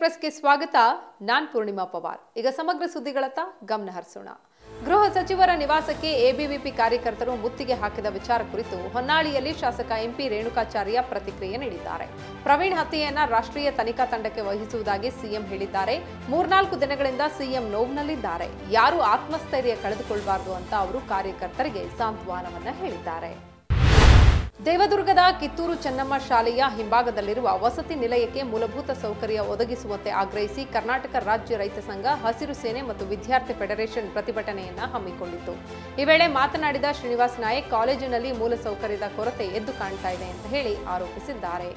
ಎಕ್ಸ್ಪ್ರೆಸ್ಗೆ ಸ್ವಾಗತ ನಾನ್ ಪೂರ್ಣಿಮಾ ಪವಾರ್ ಈಗ ಸಮಗ್ರ ಸುದ್ದಿಗಳತ್ತ ಗಮನ ಹರಿಸೋಣ ಗೃಹ ಸಚಿವರ ನಿವಾಸಕ್ಕೆ ಎಬಿವಿಪಿ ಕಾರ್ಯಕರ್ತರು ಮುತ್ತಿಗೆ ಹಾಕಿದ ವಿಚಾರ ಕುರಿತು ಹೊನ್ನಾಳಿಯಲ್ಲಿ ಶಾಸಕ ಎಂಪಿ ರೇಣುಕಾಚಾರ್ಯ ಪ್ರತಿಕ್ರಿಯೆ ನೀಡಿದ್ದಾರೆ ಪ್ರವೀಣ್ ಹತ್ಯೆಯನ್ನ ರಾಷ್ಟ್ರೀಯ ತನಿಖಾ ತಂಡಕ್ಕೆ ವಹಿಸುವುದಾಗಿ ಸಿಎಂ ಹೇಳಿದ್ದಾರೆ ಮೂರ್ನಾಲ್ಕು ದಿನಗಳಿಂದ ಸಿಎಂ ನೋವಿನಲ್ಲಿದ್ದಾರೆ ಯಾರು ಆತ್ಮಸ್ಥೈರ್ಯ ಕಳೆದುಕೊಳ್ಬಾರ್ದು ಅಂತ ಅವರು ಕಾರ್ಯಕರ್ತರಿಗೆ ಸಾಂತ್ವನವನ್ನ ಹೇಳಿದ್ದಾರೆ ದೇವದುರ್ಗದ ಕಿತ್ತೂರು ಚೆನ್ನಮ್ಮ ಶಾಲೆಯ ಹಿಂಭಾಗದಲ್ಲಿರುವ ವಸತಿ ನಿಲಯಕ್ಕೆ ಮೂಲಭೂತ ಸೌಕರ್ಯ ಒದಗಿಸುವಂತೆ ಆಗ್ರಹಿಸಿ ಕರ್ನಾಟಕ ರಾಜ್ಯ ರೈತ ಸಂಘ ಹಸಿರು ಸೇನೆ ಮತ್ತು ವಿದ್ಯಾರ್ಥಿ ಫೆಡರೇಷನ್ ಪ್ರತಿಭಟನೆಯನ್ನ ಹಮ್ಮಿಕೊಂಡಿತ್ತು ಈ ವೇಳೆ ಮಾತನಾಡಿದ ಶ್ರೀನಿವಾಸ್ ನಾಯಕ್ ಕಾಲೇಜಿನಲ್ಲಿ ಮೂಲಸೌಕರ್ಯದ ಕೊರತೆ ಎದ್ದು ಕಾಣ್ತಾ ಇದೆ ಅಂತ ಹೇಳಿ ಆರೋಪಿಸಿದ್ದಾರೆ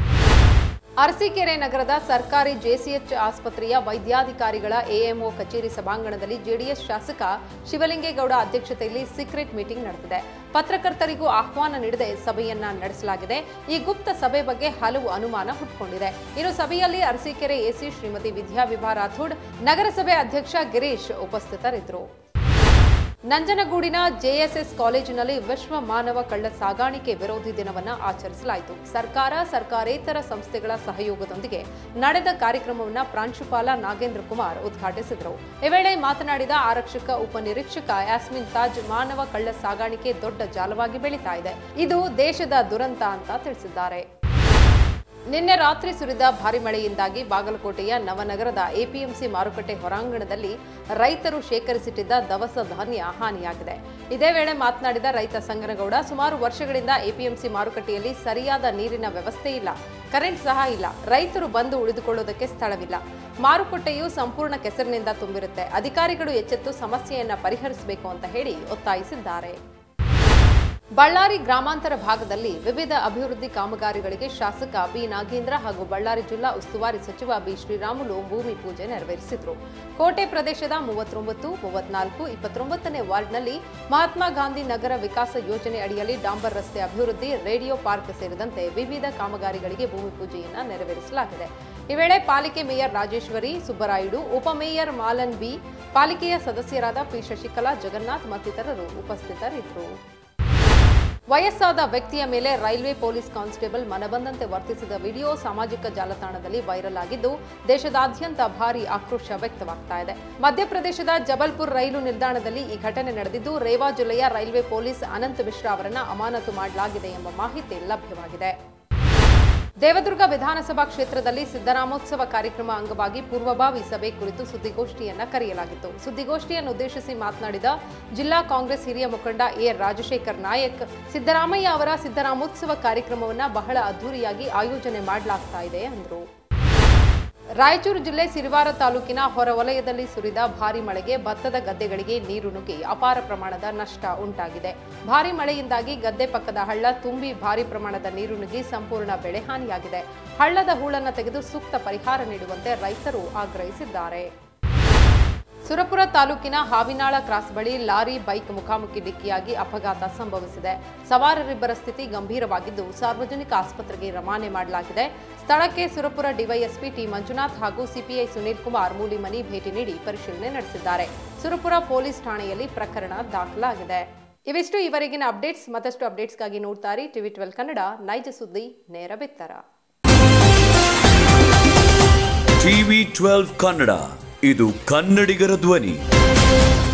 ಅರಸೀಕೆರೆ ನಗರದ ಸರ್ಕಾರಿ ಜೆಸಿಎಚ್ ಆಸ್ಪತ್ರೆಯ ವೈದ್ಯಾಧಿಕಾರಿಗಳ ಎಎಂಒ ಕಚೇರಿ ಸಭಾಂಗಣದಲ್ಲಿ ಜೆಡಿಎಸ್ ಶಾಸಕ ಶಿವಲಿಂಗೇಗೌಡ ಅಧ್ಯಕ್ಷತೆಯಲ್ಲಿ ಸೀಕ್ರೆಟ್ ಮೀಟಿಂಗ್ ನಡೆದಿದೆ ಪತ್ರಕರ್ತರಿಗೂ ಆಹ್ವಾನ ನೀಡದೆ ಸಭೆಯನ್ನ ನಡೆಸಲಾಗಿದೆ ಈ ಗುಪ್ತ ಸಭೆ ಬಗ್ಗೆ ಹಲವು ಅನುಮಾನ ಹುಟ್ಟುಕೊಂಡಿದೆ ಇನ್ನು ಸಭೆಯಲ್ಲಿ ಅರಸೀಕೆರೆ ಎಸಿ ಶ್ರೀಮತಿ ವಿದ್ಯಾ ವಿಭಾ ರಾಥೋಡ್ ನಗರಸಭೆ ಅಧ್ಯಕ್ಷ ಗಿರೀಶ್ ಉಪಸ್ಥಿತರಿದ್ದರು ನಂಜನಗೂಡಿನ ಜೆಎಸ್ಎಸ್ ಕಾಲೇಜಿನಲ್ಲಿ ವಿಶ್ವ ಮಾನವ ಕಳ್ಳ ಸಾಗಾಣಿಕೆ ವಿರೋಧಿ ದಿನವನ್ನು ಆಚರಿಸಲಾಯಿತು ಸರ್ಕಾರ ಸರ್ಕಾರೇತರ ಸಂಸ್ಥೆಗಳ ಸಹಯೋಗದೊಂದಿಗೆ ನಡೆದ ಕಾರ್ಯಕ್ರಮವನ್ನು ಪ್ರಾಂಶುಪಾಲ ನಾಗೇಂದ್ರ ಕುಮಾರ್ ಉದ್ಘಾಟಿಸಿದರು ಈ ವೇಳೆ ಮಾತನಾಡಿದ ಆರಕ್ಷಕ ಉಪನಿರೀಕ್ಷಕ ಯಾಸ್ಮಿನ್ ತಾಜ್ ಮಾನವ ಕಳ್ಳ ಸಾಗಾಣಿಕೆ ದೊಡ್ಡ ಜಾಲವಾಗಿ ಬೆಳೀತಾ ಇದೆ ಇದು ದೇಶದ ದುರಂತ ಅಂತ ತಿಳಿಸಿದ್ದಾರೆ ನಿನ್ನೆ ರಾತ್ರಿ ಸುರಿದ ಭಾರಿ ಮಳೆಯಿಂದಾಗಿ ಬಾಗಲಕೋಟೆಯ ನವನಗರದ ಎಪಿಎಂಸಿ ಮಾರುಕಟ್ಟೆ ಹೊರಾಂಗಣದಲ್ಲಿ ರೈತರು ಶೇಖರಿಸಿಟ್ಟಿದ್ದ ದವಸ ಧಾನ್ಯ ಹಾನಿಯಾಗಿದೆ ಇದೇ ವೇಳೆ ಮಾತನಾಡಿದ ರೈತ ಸಂಗನಗೌಡ ಸುಮಾರು ವರ್ಷಗಳಿಂದ ಎಪಿಎಂಸಿ ಮಾರುಕಟ್ಟೆಯಲ್ಲಿ ಸರಿಯಾದ ನೀರಿನ ವ್ಯವಸ್ಥೆ ಇಲ್ಲ ಕರೆಂಟ್ ಸಹ ಇಲ್ಲ ರೈತರು ಬಂದು ಉಳಿದುಕೊಳ್ಳೋದಕ್ಕೆ ಸ್ಥಳವಿಲ್ಲ ಮಾರುಕಟ್ಟೆಯು ಸಂಪೂರ್ಣ ಕೆಸರಿನಿಂದ ತುಂಬಿರುತ್ತೆ ಅಧಿಕಾರಿಗಳು ಎಚ್ಚೆತ್ತು ಸಮಸ್ಯೆಯನ್ನ ಪರಿಹರಿಸಬೇಕು ಅಂತ ಹೇಳಿ ಒತ್ತಾಯಿಸಿದ್ದಾರೆ ಬಳ್ಳಾರಿ ಗ್ರಾಮಾಂತರ ಭಾಗದಲ್ಲಿ ವಿವಿಧ ಅಭಿವೃದ್ಧಿ ಕಾಮಗಾರಿಗಳಿಗೆ ಶಾಸಕ ಬಿ ನಾಗೇಂದ್ರ ಹಾಗೂ ಬಳ್ಳಾರಿ ಜಿಲ್ಲಾ ಉಸ್ತುವಾರಿ ಸಚಿವ ಬಿ ಶ್ರೀರಾಮುಲು ಭೂಮಿ ಪೂಜೆ ನೆರವೇರಿಸಿದರು ಕೋಟೆ ಪ್ರದೇಶದ ಮೂವತ್ತೊಂಬತ್ತು ಮೂವತ್ನಾಲ್ಕು ಇಪ್ಪತ್ತೊಂಬತ್ತನೇ ವಾರ್ಡ್ನಲ್ಲಿ ಮಹಾತ್ಮ ಗಾಂಧಿ ನಗರ ವಿಕಾಸ ಯೋಜನೆ ಅಡಿಯಲ್ಲಿ ಡಾಂಬರ್ ರಸ್ತೆ ಅಭಿವೃದ್ಧಿ ರೇಡಿಯೋ ಪಾರ್ಕ್ ಸೇರಿದಂತೆ ವಿವಿಧ ಕಾಮಗಾರಿಗಳಿಗೆ ಭೂಮಿ ಪೂಜೆಯನ್ನು ನೆರವೇರಿಸಲಾಗಿದೆ ಈ ವೇಳೆ ಪಾಲಿಕೆ ಮೇಯರ್ ರಾಜೇಶ್ವರಿ ಸುಬ್ಬರಾಯುಡು ಉಪಮೇಯರ್ ಮಾಲನ್ ಬಿ ಪಾಲಿಕೆಯ ಸದಸ್ಯರಾದ ಪಿ ಶಶಿಕಲಾ ಜಗನ್ನಾಥ್ ಮತ್ತಿತರರು ಉಪಸ್ಥಿತರಿದ್ದರು ವಯಸ್ಸಾದ ವ್ಯಕ್ತಿಯ ಮೇಲೆ ರೈಲ್ವೆ ಪೊಲೀಸ್ ಕಾನ್ಸ್ಟೇಬಲ್ ಮನಬಂದಂತೆ ವರ್ತಿಸಿದ ವಿಡಿಯೋ ಸಾಮಾಜಿಕ ಜಾಲತಾಣದಲ್ಲಿ ವೈರಲ್ ಆಗಿದ್ದು ದೇಶದಾದ್ಯಂತ ಭಾರಿ ಆಕ್ರೋಶ ವ್ಯಕ್ತವಾಗ್ತಾ ಇದೆ ಮಧ್ಯಪ್ರದೇಶದ ಜಬಲ್ಪುರ್ ರೈಲು ನಿಲ್ದಾಣದಲ್ಲಿ ಈ ಘಟನೆ ನಡೆದಿದ್ದು ರೇವಾ ಜಿಲ್ಲೆಯ ರೈಲ್ವೆ ಪೊಲೀಸ್ ಅನಂತ್ ಮಿಶ್ರಾ ಅವರನ್ನ ಅಮಾನತು ಮಾಡಲಾಗಿದೆ ಎಂಬ ಮಾಹಿತಿ ಲಭ್ಯವಾಗಿದೆ ದೇವದುರ್ಗ ವಿಧಾನಸಭಾ ಕ್ಷೇತ್ರದಲ್ಲಿ ಸಿದ್ದರಾಮೋತ್ಸವ ಕಾರ್ಯಕ್ರಮ ಅಂಗವಾಗಿ ಪೂರ್ವಭಾವಿ ಸಭೆ ಕುರಿತು ಸುದ್ದಿಗೋಷ್ಠಿಯನ್ನ ಕರೆಯಲಾಗಿತ್ತು ಸುದ್ದಿಗೋಷ್ಠಿಯನ್ನು ಉದ್ದೇಶಿಸಿ ಮಾತನಾಡಿದ ಜಿಲ್ಲಾ ಕಾಂಗ್ರೆಸ್ ಹಿರಿಯ ಮುಖಂಡ ಎ ರಾಜಶೇಖರ್ ನಾಯಕ್ ಸಿದ್ದರಾಮಯ್ಯ ಅವರ ಸಿದ್ದರಾಮೋತ್ಸವ ಕಾರ್ಯಕ್ರಮವನ್ನ ಬಹಳ ಅದ್ದೂರಿಯಾಗಿ ಆಯೋಜನೆ ಮಾಡಲಾಗ್ತಾ ಇದೆ ಎಂದರು ರಾಯಚೂರು ಜಿಲ್ಲೆ ಸಿರಿವಾರ ತಾಲೂಕಿನ ಹೊರವಲಯದಲ್ಲಿ ಸುರಿದ ಭಾರಿ ಮಳೆಗೆ ಭತ್ತದ ಗದ್ದೆಗಳಿಗೆ ನೀರು ನುಗ್ಗಿ ಅಪಾರ ಪ್ರಮಾಣದ ನಷ್ಟ ಉಂಟಾಗಿದೆ ಭಾರಿ ಮಳೆಯಿಂದಾಗಿ ಗದ್ದೆ ಪಕ್ಕದ ಹಳ್ಳ ತುಂಬಿ ಭಾರಿ ಪ್ರಮಾಣದ ನೀರು ನುಗ್ಗಿ ಸಂಪೂರ್ಣ ಬೆಳೆ ಹಾನಿಯಾಗಿದೆ ಹಳ್ಳದ ಹೂಳನ್ನು ತೆಗೆದು ಸೂಕ್ತ ಪರಿಹಾರ ನೀಡುವಂತೆ ರೈತರು ಆಗ್ರಹಿಸಿದ್ದಾರೆ ಸುರಪುರ ತಾಲೂಕಿನ ಹಾವಿನಾಳ ಕ್ರಾಸ್ ಬಳಿ ಲಾರಿ ಬೈಕ್ ಮುಖಾಮುಖಿ ಡಿಕ್ಕಿಯಾಗಿ ಅಪಘಾತ ಸಂಭವಿಸಿದೆ ಸವಾರರಿಬ್ಬರ ಸ್ಥಿತಿ ಗಂಭೀರವಾಗಿದ್ದು ಸಾರ್ವಜನಿಕ ಆಸ್ಪತ್ರೆಗೆ ರವಾನೆ ಮಾಡಲಾಗಿದೆ ಸ್ಥಳಕ್ಕೆ ಸುರಪುರ ಡಿವೈಎಸ್ಪಿ ಟಿ ಮಂಜುನಾಥ್ ಹಾಗೂ ಸಿಪಿಐ ಸುನೀಲ್ ಕುಮಾರ್ ಮೂಲಿಮನಿ ಭೇಟಿ ನೀಡಿ ಪರಿಶೀಲನೆ ನಡೆಸಿದ್ದಾರೆ ಸುರಪುರ ಪೊಲೀಸ್ ಠಾಣೆಯಲ್ಲಿ ಪ್ರಕರಣ ದಾಖಲಾಗಿದೆ ಇವಿಷ್ಟು ಇವರೆಗಿನ ಅಪ್ಡೇಟ್ಸ್ ಮತ್ತಷ್ಟು ಅಪ್ಡೇಟ್ಸ್ಗಾಗಿ ನೋಡ್ತಾರೆ ಟಿವಿ ಟ್ವೆಲ್ ಕನ್ನಡ ನೈಜ ಸುದ್ದಿ ನೇರ ಬಿತ್ತರ ಟಿವಿ ಟ್ವೆಲ್ವ್ ಕನ್ನಡ ಇದು ಕನ್ನಡಿಗರ ಧ್ವನಿ